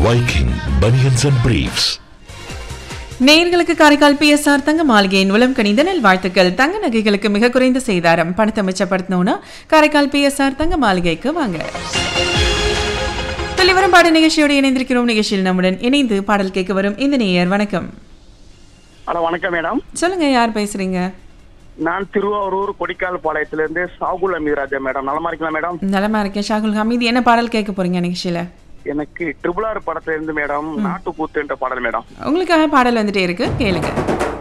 Viking Bunions and Briefs. நேயர்களுக்கு Karaikal PSR தங்க மாளிகையின் உளம் கணித நல் வாழ்த்துக்கள் தங்க நகைகளுக்கு மிக குறைந்த செய்தாரம் பணத்தை மிச்சப்படுத்தணும்னா காரைக்கால் பிஎஸ்ஆர் தங்க மாளிகைக்கு வாங்க துளிவரம் பாட நிகழ்ச்சியோடு இணைந்திருக்கிறோம் நிகழ்ச்சியில் நம்முடன் இணைந்து பாடல் கேட்க வரும் இந்த நேயர் வணக்கம் ஹலோ வணக்கம் மேடம் சொல்லுங்க யார் பேசுறீங்க நான் திருவாரூர் கொடிக்கால் பாளையத்திலிருந்து சாகுல் அமீராஜா மேடம் நலமா இருக்கலாம் மேடம் நலமா இருக்கேன் ஷாகுல் ஹமீது என்ன பாடல் கேட்க போறீங்க நிகழ்ச்சியில எனக்கு ட்ரிபிள் ஆர் படத்துல இருந்து மேடம் நாட்டு கூத்து என்ற பாடல் மேடம் உங்களுக்காக பாடல் வந்துட்டே இருக்கு கேளுங்க